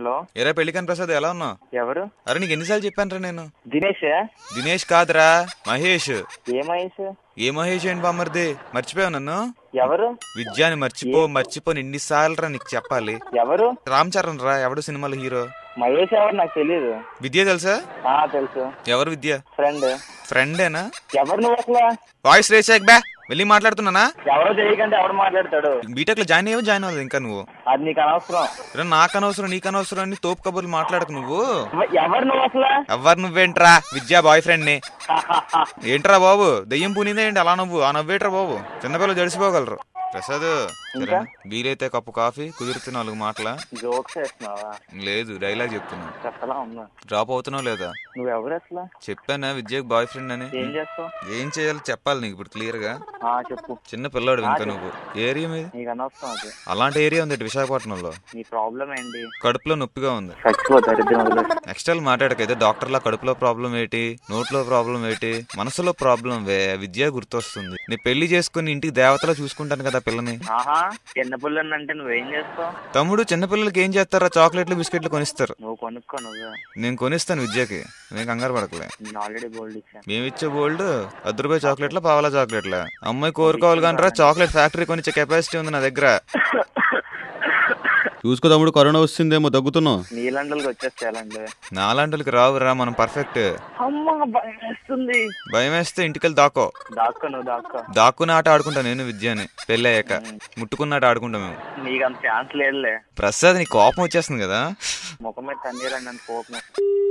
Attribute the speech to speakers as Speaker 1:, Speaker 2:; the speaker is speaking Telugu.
Speaker 1: హలో
Speaker 2: ఏరా పెళ్లికన్ ప్రసాద్ ఎలా ఉన్నావు
Speaker 1: ఎవరు
Speaker 2: అరే నీకు ఎన్నిసార్లు చెప్పానురా నేను
Speaker 1: దినేష్
Speaker 2: దినేష్ కాదురా మహేష్
Speaker 1: ఏ మహేష్
Speaker 2: ఏ మహేష్ ఏంటి బామ్మర్ది మర్చిపోయావు నన్ను
Speaker 1: ఎవరు
Speaker 2: విద్యాని మర్చిపో మర్చిపో ఎన్నిసార్లు రా నీకు చెప్పాలి
Speaker 1: ఎవరు
Speaker 2: రామ్ చరణ్ రా ఎవడు సినిమాలో హీరో
Speaker 1: మహేష్ ఎవరు నాకు తెలియదు
Speaker 2: విద్య తెలుసా
Speaker 1: ఆ తెలుసు
Speaker 2: ఎవరు విద్య
Speaker 1: ఫ్రెండ్
Speaker 2: ఫ్రెండేనా
Speaker 1: ఎవరు నువ్వు అసలు
Speaker 2: వాయిస్ రేసాక్ బా వెళ్ళి మాట్లాడుతున్నానా
Speaker 1: ఎవరో తెలియకంటే ఎవరు మాట్లాడతాడు
Speaker 2: బీటెక్ లో జాయిన్ అయ్యో జాయిన్ అవ్వలేదు ఇంకా నువ్వు
Speaker 1: అది నీకు అనవసరం
Speaker 2: రే నాకు అనవసరం నీకు అనవసరం అని తోపు కబుర్లు మాట్లాడకు నువ్వు
Speaker 1: ఎవ- ఎవరు నువ్వు అసలు
Speaker 2: ఎవరు నువ్వేంట్రా విద్యా బాయ్ ఫ్రెండ్ ని ఏంట్రా బాబు దయ్యం పూనిందే ఏంటి అలా నువ్వు ఆ నవ్వేట్రా బాబు చిన్నపిల్లలు జడిసిపోగలరు ప్రసాద్ సరే వీలైతే కప్పు కాఫీ కుదిరితే నాలుగు మాటల
Speaker 1: జోక్స్ వేస్తున్నావా
Speaker 2: లేదు డైలాగ్ చెప్తున్నా
Speaker 1: చెప్పలా ఉన్నా
Speaker 2: డ్రాప్ అవుతున్నావు లేదా
Speaker 1: నువ్వు ఎవరు అసలు
Speaker 2: చెప్పానా విద్యకు బాయ్ ఫ్రెండ్ అని
Speaker 1: ఏం చేస్తావు
Speaker 2: ఏం చేయాలో చెప్పాలి నీకు ఇప్పుడు క్లియర్ గా
Speaker 1: ఆ చెప్పు
Speaker 2: చిన్న పిల్లాడు ఇంకా నువ్వు ఏరియా మీద
Speaker 1: నీకు అనవసరం అది
Speaker 2: అలాంటి ఏరియా ఉంది ఇటు విశాఖపట్నంలో
Speaker 1: నీ ప్రాబ్లం ఏంటి
Speaker 2: కడుపులో నొప్పిగా ఉంది
Speaker 1: చచ్చిపో దరిద్రం వదిలేసి
Speaker 2: నెక్స్ట్ మాట్లాడకైతే డాక్టర్లా కడుపులో ప్రాబ్లం ఏంటి నోట్లో ప్రాబ్లం ఏంటి మనసులో ప్రాబ్లం వే విద్య గుర్తొస్తుంది నీ పెళ్లి చేసుకుని ఇంటికి దేవతలా చూసుకుంటాను కదా పిల్లని
Speaker 1: ఆహా చిన్న పిల్లని అంటే నువ్వేం చేస్తావు
Speaker 2: తమ్ముడు చిన్నపిల్లలకి ఏం చేస్తారా చాక్లెట్లు బిస్కెట్లు కొనిస్తారు
Speaker 1: నువ్వు కొనుక్కో నువ్వు
Speaker 2: నేను కొనిస్తాను విద్యకి నేను కంగారు పడకలే
Speaker 1: నేను ఆల్రెడీ గోల్డ్ ఇచ్చాను
Speaker 2: మేము ఇచ్చే బోల్డ్ అర్ధ రూపాయి చాక్లెట్లా పావలా చాక్లెట్లా అమ్మాయి కోరుకోవాలి కానీ రా చాక్లెట్ ఫ్యాక్టరీ కొనిచ్చే కెపాసిటీ ఉంది నా దగ్గర
Speaker 3: చూసుకో తమ్ముడు కరోనా వస్తుందేమో దగ్గుతున్నావు
Speaker 1: నీలండలకి వచ్చేసేయాలండి
Speaker 2: నాలాంటి రావురా మనం పర్ఫెక్ట్
Speaker 1: అమ్మ భయం వేస్తుంది
Speaker 2: భయం వేస్తే ఇంటికెళ్ళి దాకో
Speaker 1: దాక్కో నువ్వు దాక్కో
Speaker 2: దాక్కున్న ఆట ఆడుకుంటా నేను విద్యని పెళ్ళి అయ్యాక ముట్టుకున్న ఆట ఆడుకుంటా మేము
Speaker 1: నీకు అంత ఛాన్స్ లేదులే
Speaker 2: ప్రసాద్ నీ కోపం వచ్చేస్తుంది కదా
Speaker 1: ముఖం మీద తన్నీరండి అంత కోపం వస్తుంది.